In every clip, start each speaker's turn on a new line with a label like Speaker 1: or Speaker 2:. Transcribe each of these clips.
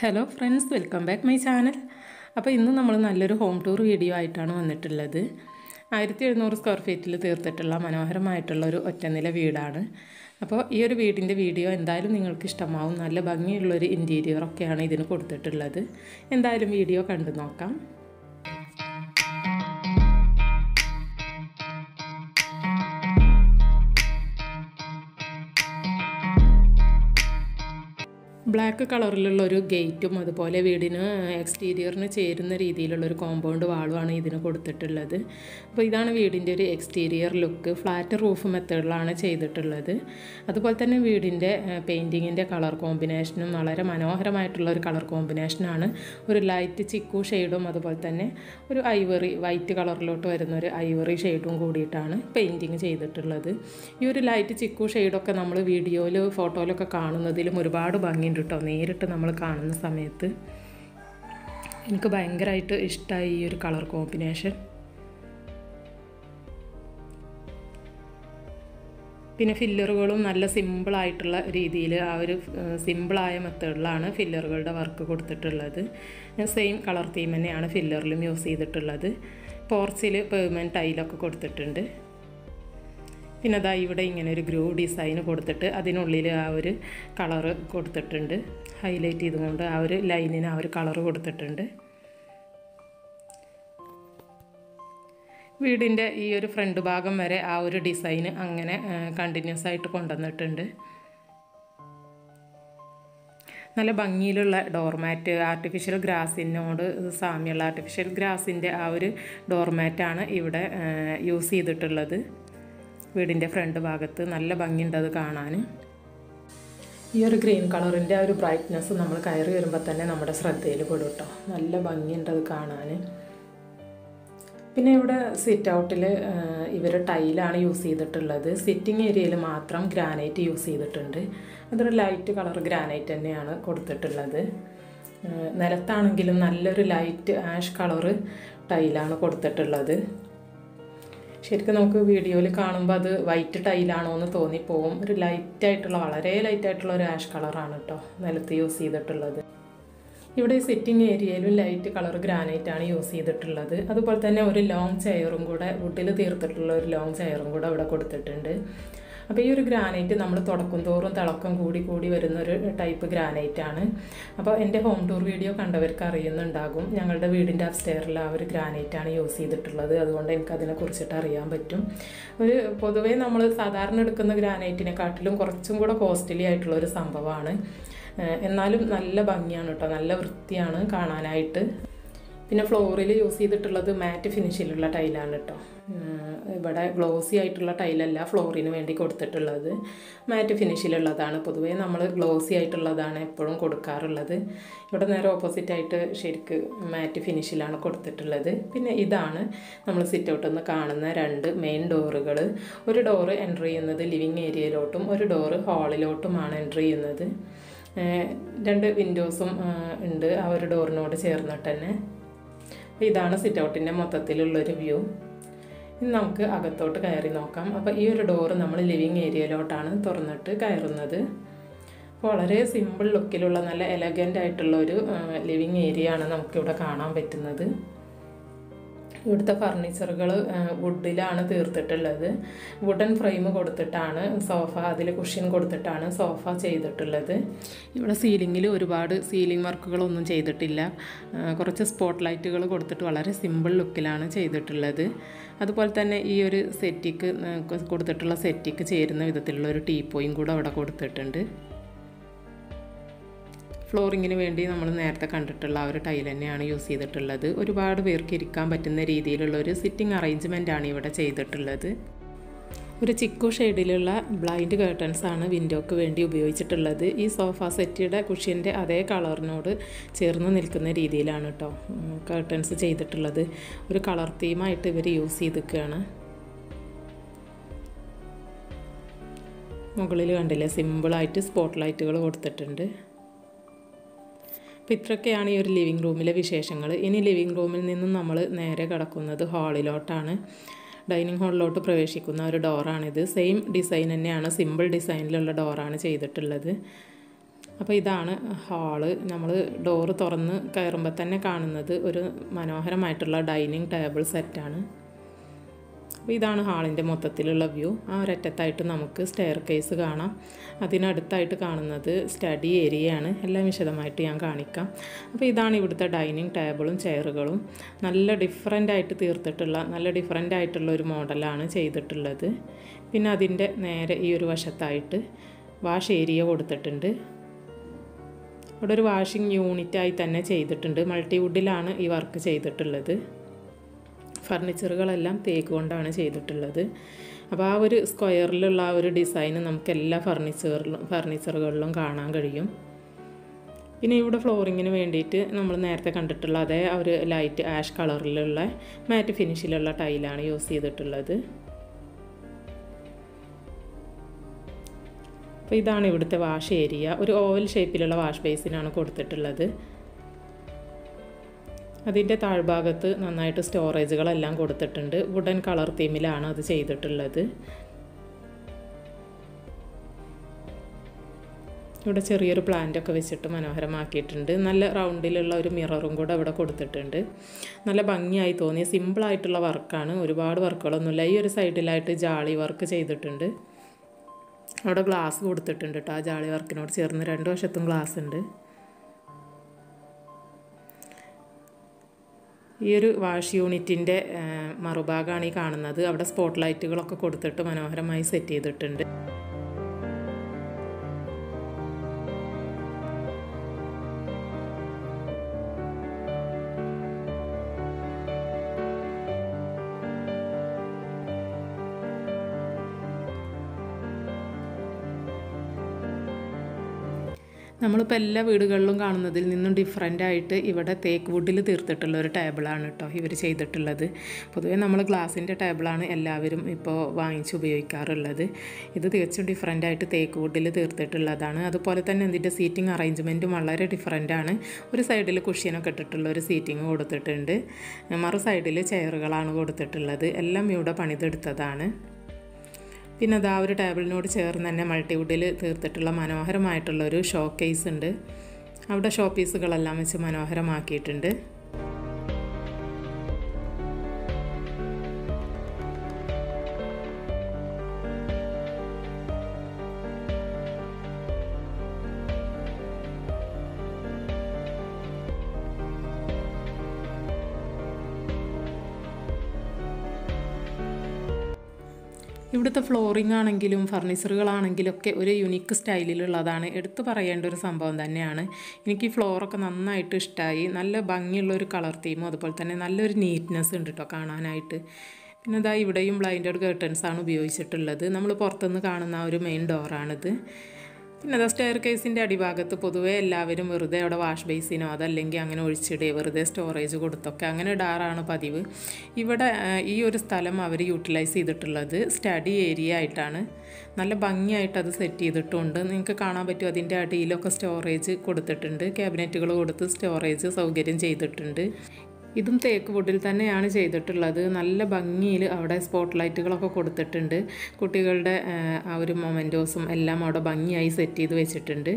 Speaker 1: hello friends welcome back my channel അപ്പോൾ ഇന്ന് നമ്മൾ നല്ലൊരു ഹോം ടൂർ വീഡിയോ ആയിട്ടാണ് വന്നിട്ടുള്ളത് ആയിരത്തി എഴുന്നൂറ് സ്ക്വയർ ഫീറ്റിൽ തീർത്തിട്ടുള്ള മനോഹരമായിട്ടുള്ള ഒരു ഒറ്റനില വീടാണ് അപ്പോൾ ഈ ഒരു വീടിൻ്റെ വീഡിയോ എന്തായാലും നിങ്ങൾക്ക് ഇഷ്ടമാവും നല്ല ഭംഗിയുള്ളൊരു ഇൻറ്റീരിയറൊക്കെയാണ് ഇതിന് കൊടുത്തിട്ടുള്ളത് എന്തായാലും വീഡിയോ കണ്ടു നോക്കാം ബ്ലാക്ക് കളറിലുള്ള ഒരു ഗേറ്റും അതുപോലെ വീടിന് എക്സ്റ്റീരിയറിന് ചേരുന്ന രീതിയിലുള്ളൊരു കോമ്പൗണ്ട് വാളുമാണ് ഇതിന് കൊടുത്തിട്ടുള്ളത് അപ്പോൾ ഇതാണ് വീടിൻ്റെ ഒരു എക്സ്റ്റീരിയർ ലുക്ക് ഫ്ലാറ്റ് റൂഫ് മെത്തേഡിലാണ് ചെയ്തിട്ടുള്ളത് അതുപോലെ തന്നെ വീടിൻ്റെ പെയിൻറ്റിങ്ങിൻ്റെ കളർ കോമ്പിനേഷനും വളരെ മനോഹരമായിട്ടുള്ള ഒരു കളർ കോമ്പിനേഷനാണ് ഒരു ലൈറ്റ് ചിക്കു ഷെയ്ഡും അതുപോലെ തന്നെ ഒരു ഐവറി വൈറ്റ് കളറിലോട്ട് വരുന്ന ഒരു ഐവറി ഷെയ്ഡും കൂടിയിട്ടാണ് പെയിൻറ്റിങ് ചെയ്തിട്ടുള്ളത് ഈ ഒരു ലൈറ്റ് ചിക്കു ഷെയ്ഡൊക്കെ നമ്മൾ വീഡിയോയിൽ ഫോട്ടോയിലൊക്കെ കാണുന്നതിലും ഒരുപാട് ഭംഗിയുണ്ട് കേട്ടോ നേരിട്ട് നമ്മൾ കാണുന്ന സമയത്ത് എനിക്ക് ഭയങ്കരമായിട്ട് ഇഷ്ടമായി ഈ ഒരു കളർ കോമ്പിനേഷൻ പിന്നെ ഫില്ലറുകളും നല്ല സിമ്പിളായിട്ടുള്ള രീതിയിൽ ആ ഒരു സിമ്പിളായ മെത്തേഡിലാണ് ഫില്ലറുകളുടെ വർക്ക് കൊടുത്തിട്ടുള്ളത് സെയിം കളർ തീം തന്നെയാണ് ഫില്ലറിലും യൂസ് ചെയ്തിട്ടുള്ളത് പോർച്ചിൽ പെർമനൻറ്റ് ടൈലൊക്കെ കൊടുത്തിട്ടുണ്ട് പിന്നെ അതാ ഇവിടെ ഇങ്ങനെ ഒരു ഗ്രൂ ഡിസൈൻ കൊടുത്തിട്ട് അതിനുള്ളിൽ ആ ഒരു കളറ് കൊടുത്തിട്ടുണ്ട് ഹൈലൈറ്റ് ചെയ്തുകൊണ്ട് ആ ഒരു ലൈനിന് ആ ഒരു കളറ് കൊടുത്തിട്ടുണ്ട് വീടിൻ്റെ ഈ ഒരു ഫ്രണ്ട് ഭാഗം വരെ ആ ഒരു ഡിസൈൻ അങ്ങനെ കണ്ടിന്യൂസ് ആയിട്ട് കൊണ്ടുവന്നിട്ടുണ്ട് നല്ല ഭംഗിയിലുള്ള ഡോർമാറ്റ് ആർട്ടിഫിഷ്യൽ ഗ്രാസിനോട് സാമ്യമുള്ള ആർട്ടിഫിഷ്യൽ ഗ്രാസിൻ്റെ ആ ഒരു ഡോർമാറ്റാണ് ഇവിടെ യൂസ് ചെയ്തിട്ടുള്ളത് വീടിൻ്റെ ഫ്രണ്ട് ഭാഗത്ത് നല്ല ഭംഗിയുണ്ട് അത് കാണാൻ ഈ ഒരു ഗ്രീൻ കളറിൻ്റെ ആ ഒരു ബ്രൈറ്റ്നെസ് നമ്മൾ കയറി വരുമ്പോൾ തന്നെ നമ്മുടെ ശ്രദ്ധയിൽ പെടും കേട്ടോ നല്ല ഭംഗിയുണ്ട് അത് കാണാൻ പിന്നെ ഇവിടെ സിറ്റ് ഔട്ടിൽ ഇവർ ടൈലാണ് യൂസ് ചെയ്തിട്ടുള്ളത് സിറ്റിംഗ് ഏരിയയിൽ മാത്രം ഗ്രാനൈറ്റ് യൂസ് ചെയ്തിട്ടുണ്ട് അതൊരു ലൈറ്റ് കളർ ഗ്രാനൈറ്റ് തന്നെയാണ് കൊടുത്തിട്ടുള്ളത് നിലത്താണെങ്കിലും നല്ലൊരു ലൈറ്റ് ആഷ് കളറ് ടൈലാണ് കൊടുത്തിട്ടുള്ളത് ശരിക്കും നമുക്ക് വീഡിയോയിൽ കാണുമ്പോൾ അത് വൈറ്റ് ടൈലാണോ എന്ന് തോന്നിപ്പോവും ഒരു ലൈറ്റായിട്ടുള്ള വളരെ ലൈറ്റായിട്ടുള്ള ഒരു ആഷ് കളറാണ് കേട്ടോ നിലത്ത് യൂസ് ചെയ്തിട്ടുള്ളത് ഇവിടെ സിറ്റിംഗ് ഏരിയയിലും ലൈറ്റ് കളർ ഗ്രാനൈറ്റ് ആണ് യൂസ് ചെയ്തിട്ടുള്ളത് അതുപോലെ തന്നെ ഒരു ലോങ് ചെയറും കൂടെ വുഡിൽ തീർത്തിട്ടുള്ള ഒരു ലോങ് ചെയറും കൂടെ ഇവിടെ കൊടുത്തിട്ടുണ്ട് അപ്പോൾ ഈ ഒരു ഗ്രാനൈറ്റ് നമ്മൾ തുടക്കും തോറും തിളക്കം കൂടി കൂടി വരുന്ന ഒരു ടൈപ്പ് ഗ്രാനൈറ്റ് ആണ് അപ്പോൾ എൻ്റെ ഹോം ടൂർ വീഡിയോ കണ്ടവർക്ക് അറിയുന്നുണ്ടാകും ഞങ്ങളുടെ വീടിൻ്റെ അപ്സ്റ്റെയറിൽ ആ ഒരു ഗ്രാനൈറ്റ് ആണ് യൂസ് ചെയ്തിട്ടുള്ളത് അതുകൊണ്ട് എനിക്ക് അതിനെക്കുറിച്ചിട്ട് അറിയാൻ പറ്റും ഒരു പൊതുവേ നമ്മൾ സാധാരണ എടുക്കുന്ന ഗ്രാനൈറ്റിനെക്കാട്ടിലും കുറച്ചും കൂടെ കോസ്റ്റ്ലി ആയിട്ടുള്ള ഒരു സംഭവമാണ് എന്നാലും നല്ല ഭംഗിയാണ് കേട്ടോ നല്ല വൃത്തിയാണ് കാണാനായിട്ട് പിന്നെ ഫ്ലോറിൽ യൂസ് ചെയ്തിട്ടുള്ളത് മാറ്റ് ഫിനിഷിലുള്ള ടൈലാണ് കേട്ടോ ഇവിടെ ഗ്ലോസി ആയിട്ടുള്ള ടൈലല്ല ഫ്ലോറിന് വേണ്ടി കൊടുത്തിട്ടുള്ളത് മാറ്റ് ഫിനിഷിലുള്ളതാണ് പൊതുവേ നമ്മൾ ഗ്ലോസി ആയിട്ടുള്ളതാണ് എപ്പോഴും കൊടുക്കാറുള്ളത് ഇവിടെ നേരെ ഓപ്പോസിറ്റ് ആയിട്ട് ശരിക്ക് മാറ്റ് ഫിനിഷിലാണ് കൊടുത്തിട്ടുള്ളത് പിന്നെ ഇതാണ് നമ്മൾ സിറ്റ് ഔട്ടിൽ നിന്ന് കാണുന്ന രണ്ട് മെയിൻ ഡോറുകൾ ഒരു ഡോറ് എൻ്റർ ചെയ്യുന്നത് ലിവിങ് ഏരിയയിലോട്ടും ഒരു ഡോറ് ഹാളിലോട്ടുമാണ് എൻ്റർ ചെയ്യുന്നത് രണ്ട് വിൻഡോസും ഉണ്ട് ആ ഒരു ഡോറിനോട് ചേർന്നിട്ട് തന്നെ ഇതാണ് സിറ്റ് ഔട്ടിൻ്റെ മൊത്തത്തിലുള്ളൊരു വ്യൂ ഇനി നമുക്ക് അകത്തോട്ട് കയറി നോക്കാം അപ്പോൾ ഈ ഒരു ഡോറ് നമ്മൾ ലിവിങ് ഏരിയയിലോട്ടാണ് തുറന്നിട്ട് കയറുന്നത് വളരെ സിമ്പിൾ ലുക്കിലുള്ള നല്ല എലഗൻ്റ് ആയിട്ടുള്ള ഒരു ലിവിങ് ഏരിയ ആണ് നമുക്കിവിടെ കാണാൻ പറ്റുന്നത് ഇവിടുത്തെ ഫർണിച്ചറുകൾ വുഡിലാണ് തീർത്തിട്ടുള്ളത് വുഡൻ ഫ്രെയിം കൊടുത്തിട്ടാണ് സോഫ അതിൽ കുഷ്യൻ കൊടുത്തിട്ടാണ് സോഫ ചെയ്തിട്ടുള്ളത് ഇവിടെ സീലിങ്ങിൽ ഒരുപാട് സീലിംഗ് വർക്കുകളൊന്നും ചെയ്തിട്ടില്ല കുറച്ച് സ്പോട്ട് ലൈറ്റുകൾ കൊടുത്തിട്ട് വളരെ സിമ്പിൾ ലുക്കിലാണ് ചെയ്തിട്ടുള്ളത് അതുപോലെ തന്നെ ഈ ഒരു സെറ്റിക്ക് കൊടുത്തിട്ടുള്ള സെറ്റിക്ക് ചേരുന്ന വിധത്തിലുള്ള ഒരു ടീപ്പോയും കൂടെ അവിടെ കൊടുത്തിട്ടുണ്ട് ഫ്ലോറിങ്ങിന് വേണ്ടി നമ്മൾ നേരത്തെ കണ്ടിട്ടുള്ള ആ ഒരു ടൈൽ തന്നെയാണ് യൂസ് ചെയ്തിട്ടുള്ളത് ഒരുപാട് പേർക്ക് ഇരിക്കാൻ പറ്റുന്ന രീതിയിലുള്ള ഒരു സിറ്റിംഗ് അറേഞ്ച്മെൻ്റ് ആണ് ഇവിടെ ചെയ്തിട്ടുള്ളത് ഒരു ചിക്കു ഷെയ്ഡിലുള്ള ബ്ലൈൻഡ് കേർട്ടൻസ് ആണ് വിൻഡോക്ക് വേണ്ടി ഉപയോഗിച്ചിട്ടുള്ളത് ഈ സോഫ സെറ്റിയുടെ കുഷ്യൻ്റെ അതേ കളറിനോട് ചേർന്ന് നിൽക്കുന്ന രീതിയിലാണ് കേട്ടോ കേർട്ടൻസ് ചെയ്തിട്ടുള്ളത് ഒരു കളർ തീമായിട്ട് ഇവർ യൂസ് ചെയ്തിരിക്കുകയാണ് മുകളിൽ കണ്ടില്ലേ സിമ്പിളായിട്ട് സ്പോട്ട് ലൈറ്റുകൾ കൊടുത്തിട്ടുണ്ട് അപ്പോൾ ഇത്രയൊക്കെയാണ് ഈ ഒരു ലിവിങ് റൂമിലെ വിശേഷങ്ങൾ ഇനി ലിവിങ് റൂമിൽ നിന്നും നമ്മൾ നേരെ കിടക്കുന്നത് ഹാളിലോട്ടാണ് ഡൈനിങ് ഹാളിലോട്ട് പ്രവേശിക്കുന്ന ഒരു ഡോറാണിത് സെയിം ഡിസൈൻ തന്നെയാണ് സിമ്പിൾ ഡിസൈനിലുള്ള ഡോറാണ് ചെയ്തിട്ടുള്ളത് അപ്പോൾ ഇതാണ് ഹാള് നമ്മൾ ഡോറ് തുറന്ന് കയറുമ്പോൾ തന്നെ കാണുന്നത് ഒരു മനോഹരമായിട്ടുള്ള ഡൈനിങ് ടേബിൾ സെറ്റാണ് അപ്പോൾ ഇതാണ് ഹാളിൻ്റെ മൊത്തത്തിലുള്ള വ്യൂ ആ ഒരറ്റത്തായിട്ട് നമുക്ക് സ്റ്റെയർ കേസ് കാണാം അതിനടുത്തായിട്ട് കാണുന്നത് സ്റ്റഡി ഏരിയയാണ് എല്ലാം വിശദമായിട്ട് ഞാൻ കാണിക്കാം അപ്പോൾ ഇതാണ് ഇവിടുത്തെ ഡൈനിങ് ടേബിളും ചെയറുകളും നല്ല ഡിഫറെൻ്റ് ആയിട്ട് തീർത്തിട്ടുള്ള നല്ല ഡിഫറെൻ്റ് ആയിട്ടുള്ള ഒരു മോഡലാണ് ചെയ്തിട്ടുള്ളത് പിന്നെ അതിൻ്റെ നേരെ ഈ ഒരു വശത്തായിട്ട് വാഷ് ഏരിയ കൊടുത്തിട്ടുണ്ട് ഇവിടെ ഒരു വാഷിംഗ് യൂണിറ്റായി തന്നെ ചെയ്തിട്ടുണ്ട് മൾട്ടിവുഡിലാണ് ഈ വർക്ക് ചെയ്തിട്ടുള്ളത് ഫർണിച്ചറുകളെല്ലാം തേക്ക് കൊണ്ടാണ് ചെയ്തിട്ടുള്ളത് അപ്പോൾ ആ ഒരു സ്ക്വയറിലുള്ള ആ ഒരു ഡിസൈൻ നമുക്ക് എല്ലാ ഫർണിച്ചറിലും ഫർണിച്ചറുകളിലും കാണാൻ കഴിയും പിന്നെ ഇവിടെ ഫ്ലോറിങ്ങിന് വേണ്ടിയിട്ട് നമ്മൾ നേരത്തെ കണ്ടിട്ടുള്ള അതേ ആ ഒരു ലൈറ്റ് ആഷ് കളറിലുള്ള മാറ്റ് ഫിനിഷിലുള്ള ടൈലാണ് യൂസ് ചെയ്തിട്ടുള്ളത് അപ്പോൾ ഇതാണ് ഇവിടുത്തെ വാഷ് ഏരിയ ഒരു ഓവൽ ഷേപ്പിലുള്ള വാഷ് ബേസിനാണ് കൊടുത്തിട്ടുള്ളത് അതിൻ്റെ താഴ്ഭാഗത്ത് നന്നായിട്ട് സ്റ്റോറേജുകളെല്ലാം കൊടുത്തിട്ടുണ്ട് വുഡൻ കളർ തീമിലാണ് അത് ചെയ്തിട്ടുള്ളത് ഇവിടെ ചെറിയൊരു പ്ലാന്റൊക്കെ വെച്ചിട്ട് മനോഹരമാക്കിയിട്ടുണ്ട് നല്ല റൗണ്ടിലുള്ള ഒരു മിററും കൂടെ ഇവിടെ കൊടുത്തിട്ടുണ്ട് നല്ല ഭംഗിയായി തോന്നിയ സിമ്പിളായിട്ടുള്ള വർക്കാണ് ഒരുപാട് വർക്കുകളൊന്നുമില്ല ഈ ഒരു സൈഡിലായിട്ട് ജാളി വർക്ക് ചെയ്തിട്ടുണ്ട് അവിടെ ഗ്ലാസ് കൊടുത്തിട്ടുണ്ട് കേട്ടോ ആ ജാളി വർക്കിനോട് ചേർന്ന് രണ്ട് വശത്തും ഗ്ലാസ് ഉണ്ട് ഈ ഒരു വാഷ് യൂണിറ്റിൻ്റെ മറുഭാഗമാണ് ഈ കാണുന്നത് അവിടെ സ്പോട്ട് ലൈറ്റുകളൊക്കെ കൊടുത്തിട്ട് മനോഹരമായി സെറ്റ് ചെയ്തിട്ടുണ്ട് നമ്മളിപ്പോൾ എല്ലാ വീടുകളിലും കാണുന്നതിൽ നിന്നും ഡിഫറെൻ്റ് ആയിട്ട് ഇവിടെ തേക്ക് വുഡിൽ തീർത്തിട്ടുള്ള ഒരു ടേബിളാണ് കേട്ടോ ഇവർ ചെയ്തിട്ടുള്ളത് പൊതുവേ നമ്മൾ ഗ്ലാസിൻ്റെ ടേബിളാണ് എല്ലാവരും ഇപ്പോൾ വാങ്ങിച്ച് ഉപയോഗിക്കാറുള്ളത് ഇത് തികച്ചും ഡിഫറെൻ്റ് ആയിട്ട് തേക്ക് വുഡിൽ തീർത്തിട്ടുള്ളതാണ് അതുപോലെ തന്നെ ഇതിൻ്റെ സീറ്റിംഗ് അറേഞ്ച്മെൻറ്റും വളരെ ഡിഫറെൻ്റ് ആണ് ഒരു സൈഡിൽ കുഷ്യനൊക്കെ ഇട്ടിട്ടുള്ള ഒരു സീറ്റിംഗ് കൊടുത്തിട്ടുണ്ട് മറു സൈഡിൽ ചെയറുകളാണ് കൊടുത്തിട്ടുള്ളത് എല്ലാം ഇവിടെ പണിതെടുത്തതാണ് പിന്നെ അതാ ഒരു ടേബിളിനോട് ചേർന്ന് തന്നെ മൾട്ടിവുഡിൽ തീർത്തിട്ടുള്ള മനോഹരമായിട്ടുള്ള ഒരു ഷോ കേസ് ഉണ്ട് അവിടെ ഷോ പീസുകളെല്ലാം വെച്ച് മനോഹരമാക്കിയിട്ടുണ്ട് ഇവിടുത്തെ ഫ്ലോറിംഗ് ആണെങ്കിലും ഫർണിച്ചറുകളാണെങ്കിലും ഒക്കെ ഒരു യുണീക്ക് സ്റ്റൈലിലുള്ളതാണ് എടുത്തു പറയേണ്ട ഒരു സംഭവം തന്നെയാണ് എനിക്ക് ഈ ഫ്ലോറൊക്കെ നന്നായിട്ട് ഇഷ്ടമായി നല്ല ഭംഗിയുള്ള ഒരു കളർ തീമും അതുപോലെ തന്നെ നല്ലൊരു നീറ്റ്നെസ് ഉണ്ട് കേട്ടോ കാണാനായിട്ട് പിന്നെ ഇതാ ഇവിടെയും ബ്ലൈൻഡഡ് കേർട്ടൻസ് ആണ് ഉപയോഗിച്ചിട്ടുള്ളത് നമ്മൾ പുറത്തുനിന്ന് കാണുന്ന ആ ഒരു മെയിൻ ഡോറാണിത് പിന്നെ അത് സ്റ്റെയർ കേസിൻ്റെ അടിഭാഗത്ത് പൊതുവേ എല്ലാവരും വെറുതെ അവിടെ വാഷ് ബേസിനോ അതല്ലെങ്കിൽ അങ്ങനെ ഒഴിച്ചിടുക വെറുതെ സ്റ്റോറേജ് കൊടുത്തൊക്കെ അങ്ങനെ ഇടാറാണ് പതിവ് ഇവിടെ ആ, ഈ ഒരു സ്ഥലം അവർ യൂട്ടിലൈസ് ചെയ്തിട്ടുള്ളത് സ്റ്റഡി ഏരിയ ആയിട്ടാണ് നല്ല ഭംഗിയായിട്ട് അത് സെറ്റ് ചെയ്തിട്ടുണ്ട് നിങ്ങൾക്ക് കാണാൻ പറ്റും അതിൻ്റെ അടിയിലൊക്കെ സ്റ്റോറേജ് കൊടുത്തിട്ടുണ്ട് ക്യാബിനറ്റുകൾ കൊടുത്ത് സ്റ്റോറേജ് സൗകര്യം ചെയ്തിട്ടുണ്ട് ഇതും തേക്ക് വുഡിൽ തന്നെയാണ് ചെയ്തിട്ടുള്ളത് നല്ല ഭംഗിയിൽ അവിടെ സ്പോട്ട് ലൈറ്റുകളൊക്കെ കൊടുത്തിട്ടുണ്ട് കുട്ടികളുടെ ആ, ആ ഒരു മൊമെൻറ്റോസും എല്ലാം അവിടെ ഭംഗിയായി സെറ്റ് ചെയ്ത് വെച്ചിട്ടുണ്ട്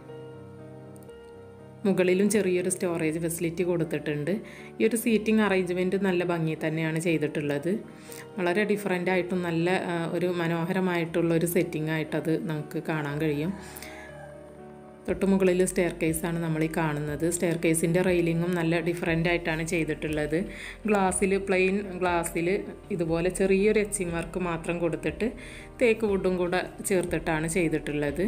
Speaker 1: മുകളിലും ചെറിയൊരു സ്റ്റോറേജ് ഫെസിലിറ്റി കൊടുത്തിട്ടുണ്ട് ഈ ഒരു സീറ്റിംഗ് അറേഞ്ച്മെൻറ്റ് നല്ല ഭംഗി തന്നെയാണ് ചെയ്തിട്ടുള്ളത് വളരെ ഡിഫറെൻ്റ് ആയിട്ടും നല്ല ആ, ഒരു മനോഹരമായിട്ടുള്ള ഒരു സെറ്റിംഗ് ആയിട്ടത് നമുക്ക് കാണാൻ കഴിയും തൊട്ട് മുകളിൽ സ്റ്റെയർ കേസാണ് നമ്മൾ ഈ കാണുന്നത് സ്റ്റെയർ കേസിൻ്റെ റെയിലിങ്ങും നല്ല ഡിഫറെൻ്റ് ആയിട്ടാണ് ചെയ്തിട്ടുള്ളത് ഗ്ലാസ്സിൽ പ്ലെയിൻ ഗ്ലാസ്സിൽ ഇതുപോലെ ചെറിയൊരു എച്ചിങ് വർക്ക് മാത്രം കൊടുത്തിട്ട് തേക്ക് വുഡും കൂടെ ചേർത്തിട്ടാണ് ചെയ്തിട്ടുള്ളത്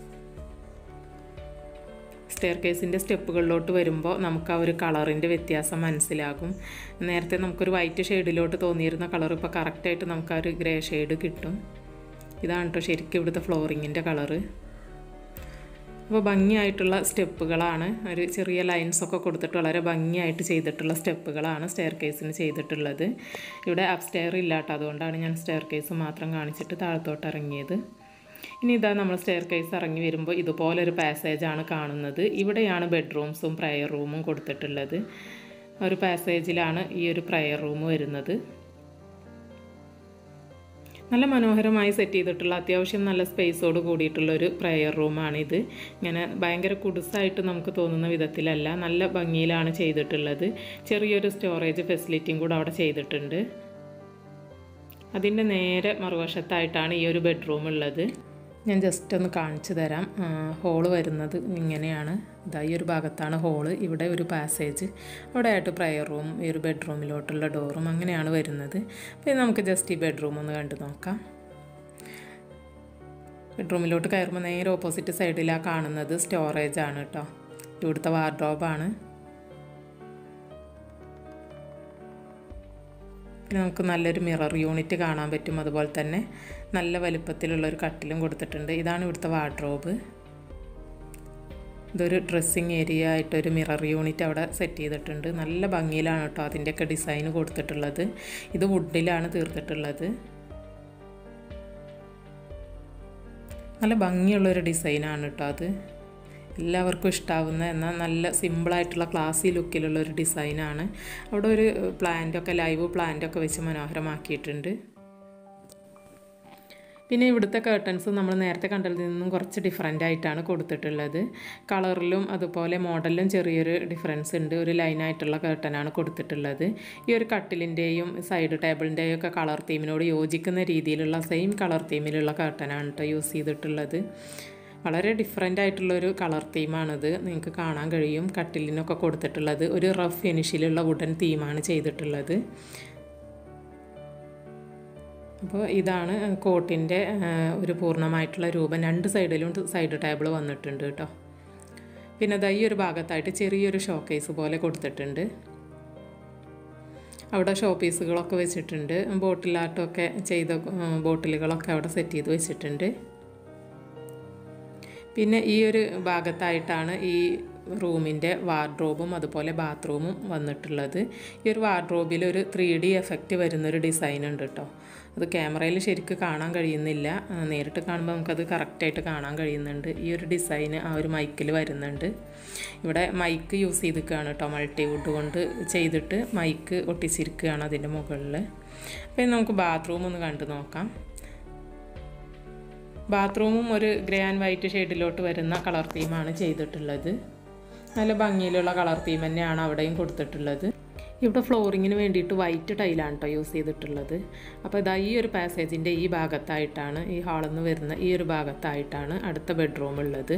Speaker 1: സ്റ്റെയർ കേസിൻ്റെ സ്റ്റെപ്പുകളിലോട്ട് വരുമ്പോൾ നമുക്ക് ആ ഒരു കളറിൻ്റെ വ്യത്യാസം മനസ്സിലാകും നേരത്തെ നമുക്കൊരു വൈറ്റ് ഷെയ്ഡിലോട്ട് തോന്നിയിരുന്ന കളർ ഇപ്പോൾ കറക്റ്റായിട്ട് നമുക്ക് ആ ഒരു ഗ്രേ ഷെയ്ഡ് കിട്ടും ഇതാണ് കേട്ടോ ശരിക്കും ഇവിടുത്തെ ഫ്ലോറിങ്ങിൻ്റെ കളറ് അപ്പോൾ ഭംഗിയായിട്ടുള്ള സ്റ്റെപ്പുകളാണ് ഒരു ചെറിയ ലൈൻസൊക്കെ കൊടുത്തിട്ട് വളരെ ഭംഗിയായിട്ട് ചെയ്തിട്ടുള്ള സ്റ്റെപ്പുകളാണ് സ്റ്റെയർ കേസിന് ചെയ്തിട്ടുള്ളത് ഇവിടെ അപ് സ്റ്റെയർ ഇല്ല കേട്ടോ അതുകൊണ്ടാണ് ഞാൻ സ്റ്റെയർ കേസ് മാത്രം കാണിച്ചിട്ട് താഴത്തോട്ട് ഇറങ്ങിയത് ഇനി ഇതാ നമ്മൾ സ്റ്റെയർ കേസ് ഇറങ്ങി വരുമ്പോൾ ഇതുപോലൊരു പാസേജാണ് കാണുന്നത് ഇവിടെയാണ് ബെഡ്റൂംസും പ്രയർ റൂമും കൊടുത്തിട്ടുള്ളത് ഒരു പാസേജിലാണ് ഈ ഒരു പ്രയർ റൂം വരുന്നത് നല്ല മനോഹരമായി സെറ്റ് ചെയ്തിട്ടുള്ള അത്യാവശ്യം നല്ല സ്പേസോട് കൂടിയിട്ടുള്ള ഒരു പ്രെയർ റൂമാണിത് ഇങ്ങനെ ഭയങ്കര കുടുസായിട്ട് നമുക്ക് തോന്നുന്ന വിധത്തിലല്ല നല്ല ഭംഗിയിലാണ് ചെയ്തിട്ടുള്ളത് ചെറിയൊരു സ്റ്റോറേജ് ഫെസിലിറ്റിയും കൂടെ അവിടെ ചെയ്തിട്ടുണ്ട് അതിൻ്റെ നേരെ മറുവശത്തായിട്ടാണ് ഈ ഒരു ബെഡ്റൂം ഉള്ളത് ഞാൻ ജസ്റ്റ് ഒന്ന് കാണിച്ചു തരാം ഹോള് വരുന്നത് ഇങ്ങനെയാണ് ഇതാ ഈ ഒരു ഭാഗത്താണ് ഹോള് ഇവിടെ ഒരു പാസേജ് അവിടെ ആയിട്ട് പ്രയർ റൂം ഈ ഒരു ബെഡ്റൂമിലോട്ടുള്ള ഡോറും അങ്ങനെയാണ് വരുന്നത് അപ്പോൾ നമുക്ക് ജസ്റ്റ് ഈ ബെഡ്റൂം ഒന്ന് കണ്ടു നോക്കാം ബെഡ്റൂമിലോട്ട് കയറുമ്പോൾ നേരെ ഓപ്പോസിറ്റ് സൈഡിലാണ് കാണുന്നത് സ്റ്റോറേജ് ആണ് കേട്ടോ ഇവിടുത്തെ വാർഡ്രോബാണ് പിന്നെ നമുക്ക് നല്ലൊരു മിറർ യൂണിറ്റ് കാണാൻ പറ്റും അതുപോലെ തന്നെ നല്ല വലുപ്പത്തിലുള്ളൊരു കട്ടിലും കൊടുത്തിട്ടുണ്ട് ഇതാണ് ഇവിടുത്തെ വാർഡ്രോബ് ഇതൊരു ഡ്രസ്സിങ് ഏരിയ ആയിട്ടൊരു മിറർ യൂണിറ്റ് അവിടെ സെറ്റ് ചെയ്തിട്ടുണ്ട് നല്ല ഭംഗിയിലാണ് കേട്ടോ അതിൻ്റെയൊക്കെ ഡിസൈൻ കൊടുത്തിട്ടുള്ളത് ഇത് വുഡിലാണ് തീർത്തിട്ടുള്ളത് നല്ല ഭംഗിയുള്ളൊരു ഡിസൈനാണ് കേട്ടോ അത് എല്ലാവർക്കും ഇഷ്ടാവുന്ന എന്നാൽ നല്ല സിമ്പിളായിട്ടുള്ള ക്ലാസി ലുക്കിലുള്ള ഒരു ഡിസൈനാണ് അവിടെ ഒരു പ്ലാന്റൊക്കെ ലൈവ് പ്ലാന്റൊക്കെ വെച്ച് മനോഹരമാക്കിയിട്ടുണ്ട് പിന്നെ ഇവിടുത്തെ കേർട്ടൻസ് നമ്മൾ നേരത്തെ കണ്ടതിൽ നിന്നും കുറച്ച് ഡിഫറെൻ്റ് ആയിട്ടാണ് കൊടുത്തിട്ടുള്ളത് കളറിലും അതുപോലെ മോഡലിലും ചെറിയൊരു ഡിഫറൻസ് ഉണ്ട് ഒരു ലൈനായിട്ടുള്ള കേർട്ടനാണ് കൊടുത്തിട്ടുള്ളത് ഈ ഒരു കട്ടിലിൻ്റെയും സൈഡ് ടേബിളിൻ്റെയും ഒക്കെ കളർ തീമിനോട് യോജിക്കുന്ന രീതിയിലുള്ള സെയിം കളർ തീമിലുള്ള കേർട്ടനാണ് കേട്ടോ യൂസ് ചെയ്തിട്ടുള്ളത് വളരെ ഡിഫറെൻ്റ് ആയിട്ടുള്ളൊരു കളർ തീമാണിത് നിങ്ങൾക്ക് കാണാൻ കഴിയും കട്ടിലിനൊക്കെ കൊടുത്തിട്ടുള്ളത് ഒരു റഫ് ഫിനിഷിലുള്ള വുഡൻ തീമാണ് ചെയ്തിട്ടുള്ളത് അപ്പോൾ ഇതാണ് കോട്ടിൻ്റെ ഒരു പൂർണ്ണമായിട്ടുള്ള രൂപം രണ്ട് സൈഡിലും സൈഡ് ടേബിൾ വന്നിട്ടുണ്ട് കേട്ടോ പിന്നെ ദാ ഈ ഒരു ഭാഗത്തായിട്ട് ചെറിയൊരു ഷോക്കേസ് പോലെ കൊടുത്തിട്ടുണ്ട് അവിടെ ഷോ പീസുകളൊക്കെ വെച്ചിട്ടുണ്ട് ബോട്ടിലാട്ടമൊക്കെ ചെയ്ത ബോട്ടിലുകളൊക്കെ അവിടെ സെറ്റ് ചെയ്ത് വെച്ചിട്ടുണ്ട് പിന്നെ ഈ ഒരു ഭാഗത്തായിട്ടാണ് ഈ റൂമിൻ്റെ വാർഡ്രോബും അതുപോലെ ബാത്റൂമും വന്നിട്ടുള്ളത് ഈ ഒരു വാർഡ്രോബിൽ ഒരു ത്രീ ഡി എഫക്റ്റ് വരുന്നൊരു ഡിസൈൻ ഉണ്ട് കേട്ടോ അത് ക്യാമറയിൽ ശരിക്കും കാണാൻ കഴിയുന്നില്ല നേരിട്ട് കാണുമ്പോൾ നമുക്കത് കറക്റ്റായിട്ട് കാണാൻ കഴിയുന്നുണ്ട് ഈ ഒരു ഡിസൈൻ ആ ഒരു മൈക്കിൽ വരുന്നുണ്ട് ഇവിടെ മൈക്ക് യൂസ് ചെയ്തിരിക്കുകയാണ് കേട്ടോ മൾട്ടിവുഡ് കൊണ്ട് ചെയ്തിട്ട് മൈക്ക് ഒട്ടിച്ചിരിക്കുകയാണ് അതിൻ്റെ മുകളിൽ അപ്പോൾ നമുക്ക് ബാത്റൂം ഒന്ന് കണ്ടു നോക്കാം ബാത്റൂമും ഒരു ഗ്രേ ആൻഡ് വൈറ്റ് ഷെയ്ഡിലോട്ട് വരുന്ന കളർ തീമാണ് ചെയ്തിട്ടുള്ളത് നല്ല ഭംഗിയിലുള്ള കളർ തീം തന്നെയാണ് അവിടെയും കൊടുത്തിട്ടുള്ളത് ഇവിടെ ഫ്ലോറിങ്ങിന് വേണ്ടിയിട്ട് വൈറ്റ് ടൈലാണ് കേട്ടോ യൂസ് ചെയ്തിട്ടുള്ളത് അപ്പോൾ ഇതാ ഈ ഒരു പാസേജിൻ്റെ ഈ ഭാഗത്തായിട്ടാണ് ഈ ഹാളിൽ നിന്ന് വരുന്ന ഈ ഒരു ഭാഗത്തായിട്ടാണ് അടുത്ത ബെഡ്റൂം ഉള്ളത്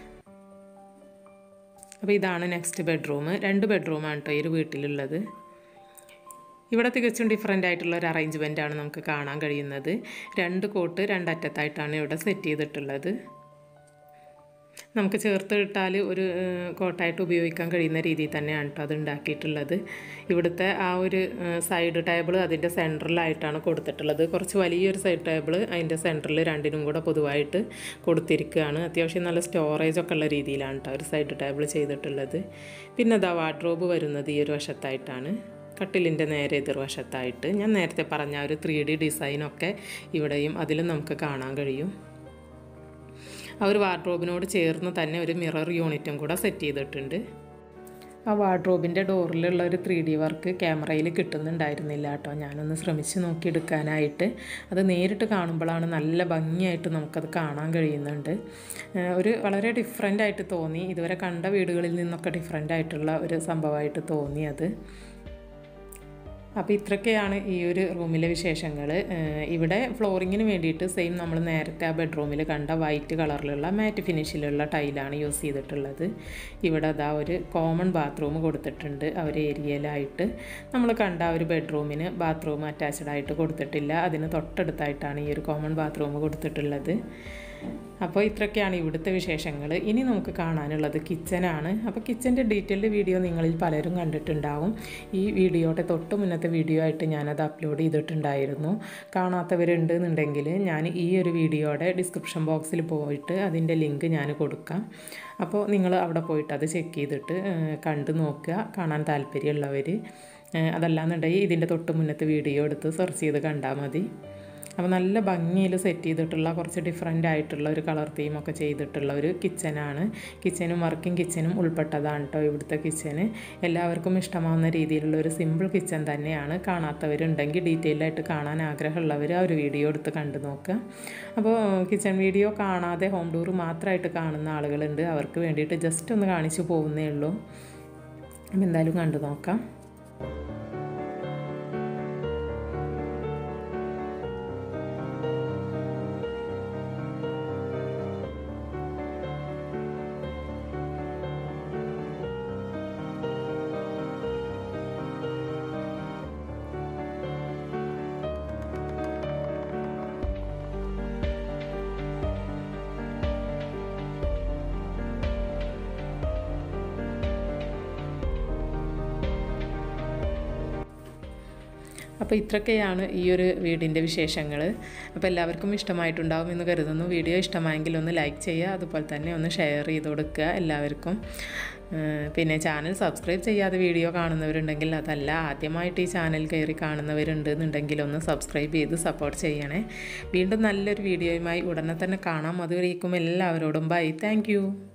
Speaker 1: അപ്പോൾ ഇതാണ് നെക്സ്റ്റ് ബെഡ്റൂം രണ്ട് ബെഡ്റൂമാണ് കേട്ടോ ഈ ഒരു വീട്ടിലുള്ളത് ഇവിടെ തികച്ചും ഡിഫറെൻ്റ് ആയിട്ടുള്ള ഒരു അറേഞ്ച്മെൻ്റ് ആണ് നമുക്ക് കാണാൻ കഴിയുന്നത് രണ്ട് കോട്ട് രണ്ടറ്റത്തായിട്ടാണ് ഇവിടെ സെറ്റ് ചെയ്തിട്ടുള്ളത് നമുക്ക് ചേർത്ത് ഇട്ടാൽ ഒരു കോട്ടായിട്ട് ഉപയോഗിക്കാൻ കഴിയുന്ന രീതിയിൽ തന്നെയാണ് കേട്ടോ അത് ഉണ്ടാക്കിയിട്ടുള്ളത് ഇവിടുത്തെ ആ ഒരു സൈഡ് ടേബിൾ അതിൻ്റെ സെൻറ്ററിലായിട്ടാണ് കൊടുത്തിട്ടുള്ളത് കുറച്ച് വലിയൊരു സൈഡ് ടേബിൾ അതിൻ്റെ സെൻറ്ററിൽ രണ്ടിനും കൂടെ പൊതുവായിട്ട് കൊടുത്തിരിക്കുകയാണ് അത്യാവശ്യം നല്ല സ്റ്റോറേജ് ഒക്കെ ഉള്ള രീതിയിലാണ് കേട്ടോ ഒരു സൈഡ് ടേബിൾ ചെയ്തിട്ടുള്ളത് പിന്നെ അതാ വാർഡ്രോബ് വരുന്നത് ഈ ഒരു വശത്തായിട്ടാണ് കട്ടിലിൻ്റെ നേരെ എതിർവശത്തായിട്ട് ഞാൻ നേരത്തെ പറഞ്ഞ ഒരു ത്രീ ഡി ഡിസൈനൊക്കെ ഇവിടെയും അതിലും നമുക്ക് കാണാൻ കഴിയും ആ ഒരു വാർഡ്രോബിനോട് ചേർന്ന് തന്നെ ഒരു മിറർ യൂണിറ്റും കൂടെ സെറ്റ് ചെയ്തിട്ടുണ്ട് ആ വാർഡ്രോബിൻ്റെ ഡോറിലുള്ള ഒരു ത്രീ ഡി വർക്ക് ക്യാമറയിൽ കിട്ടുന്നുണ്ടായിരുന്നില്ല കേട്ടോ ഞാനൊന്ന് ശ്രമിച്ച് നോക്കിയെടുക്കാനായിട്ട് അത് നേരിട്ട് കാണുമ്പോഴാണ് നല്ല ഭംഗിയായിട്ട് നമുക്കത് കാണാൻ കഴിയുന്നുണ്ട് ഒരു വളരെ ഡിഫറെൻ്റ് ആയിട്ട് തോന്നി ഇതുവരെ കണ്ട വീടുകളിൽ നിന്നൊക്കെ ഡിഫറെൻ്റ് ആയിട്ടുള്ള ഒരു സംഭവമായിട്ട് തോന്നി അത് അപ്പോൾ ഇത്രയൊക്കെയാണ് ഈ ഒരു റൂമിലെ വിശേഷങ്ങൾ ഇവിടെ ഫ്ലോറിങ്ങിന് വേണ്ടിയിട്ട് സെയിം നമ്മൾ നേരത്തെ ആ ബെഡ്റൂമിൽ കണ്ട വൈറ്റ് കളറിലുള്ള മാറ്റ് ഫിനിഷിലുള്ള ടൈലാണ് യൂസ് ചെയ്തിട്ടുള്ളത് ഇവിടെ അതാ ഒരു കോമൺ ബാത്റൂം കൊടുത്തിട്ടുണ്ട് ആ ഒരു ഏരിയയിലായിട്ട് നമ്മൾ കണ്ട ആ ഒരു ബെഡ്റൂമിന് ബാത്റൂം അറ്റാച്ച്ഡ് ആയിട്ട് കൊടുത്തിട്ടില്ല അതിന് തൊട്ടടുത്തായിട്ടാണ് ഈ ഒരു കോമൺ ബാത്റൂം കൊടുത്തിട്ടുള്ളത് അപ്പോൾ ഇത്രയൊക്കെയാണ് ഇവിടുത്തെ വിശേഷങ്ങൾ ഇനി നമുക്ക് കാണാനുള്ളത് കിച്ചനാണ് അപ്പോൾ കിച്ചൻ്റെ ഡീറ്റെയിൽഡ് വീഡിയോ നിങ്ങളിൽ പലരും കണ്ടിട്ടുണ്ടാവും ഈ വീഡിയോയുടെ തൊട്ട് മുന്നത്തെ വീഡിയോ ആയിട്ട് ഞാനത് അപ്ലോഡ് ചെയ്തിട്ടുണ്ടായിരുന്നു കാണാത്തവരുണ്ട് എന്നുണ്ടെങ്കിൽ ഞാൻ ഈ ഒരു വീഡിയോയുടെ ഡിസ്ക്രിപ്ഷൻ ബോക്സിൽ പോയിട്ട് അതിൻ്റെ ലിങ്ക് ഞാൻ കൊടുക്കാം അപ്പോൾ നിങ്ങൾ അവിടെ പോയിട്ട് അത് ചെക്ക് ചെയ്തിട്ട് കണ്ടു നോക്കുക കാണാൻ താല്പര്യമുള്ളവർ അതല്ലാന്നുണ്ടെങ്കിൽ ഇതിൻ്റെ തൊട്ട് മുന്നത്തെ വീഡിയോ എടുത്ത് സെർച്ച് ചെയ്ത് കണ്ടാൽ മതി അപ്പോൾ നല്ല ഭംഗിയിൽ സെറ്റ് ചെയ്തിട്ടുള്ള കുറച്ച് ഡിഫറെൻ്റ് ആയിട്ടുള്ള ഒരു കളർ തീമൊക്കെ ചെയ്തിട്ടുള്ള ഒരു കിച്ചനാണ് കിച്ചനും വർക്കിംഗ് കിച്ചനും ഉൾപ്പെട്ടതാണ് കേട്ടോ ഇവിടുത്തെ കിച്ചന് എല്ലാവർക്കും ഇഷ്ടമാവുന്ന രീതിയിലുള്ള ഒരു സിമ്പിൾ കിച്ചൻ തന്നെയാണ് കാണാത്തവരുണ്ടെങ്കിൽ ഡീറ്റെയിൽ ആയിട്ട് കാണാൻ ആഗ്രഹമുള്ളവർ ആ ഒരു വീഡിയോ എടുത്ത് കണ്ടു നോക്കുക അപ്പോൾ കിച്ചൺ വീഡിയോ കാണാതെ ഹോം ടൂർ മാത്രമായിട്ട് കാണുന്ന ആളുകളുണ്ട് അവർക്ക് വേണ്ടിയിട്ട് ജസ്റ്റ് ഒന്ന് കാണിച്ചു പോകുന്നേ ഉള്ളൂ അപ്പം എന്തായാലും കണ്ടു നോക്കാം അപ്പോൾ ഇത്രയൊക്കെയാണ് ഈ ഒരു വീടിൻ്റെ വിശേഷങ്ങൾ അപ്പോൾ എല്ലാവർക്കും ഇഷ്ടമായിട്ടുണ്ടാവും എന്ന് കരുതുന്നു വീഡിയോ ഇഷ്ടമായെങ്കിൽ ഒന്ന് ലൈക്ക് ചെയ്യുക അതുപോലെ തന്നെ ഒന്ന് ഷെയർ ചെയ്ത് കൊടുക്കുക എല്ലാവർക്കും പിന്നെ ചാനൽ സബ്സ്ക്രൈബ് ചെയ്യാതെ വീഡിയോ കാണുന്നവരുണ്ടെങ്കിൽ അതല്ല ആദ്യമായിട്ട് ഈ ചാനൽ കയറി കാണുന്നവരുണ്ട് എന്നുണ്ടെങ്കിൽ ഒന്ന് സബ്സ്ക്രൈബ് ചെയ്ത് സപ്പോർട്ട് ചെയ്യണേ വീണ്ടും നല്ലൊരു വീഡിയോയുമായി ഉടനെ തന്നെ കാണാം അതുവരേക്കും എല്ലാവരോടും ബൈ താങ്ക്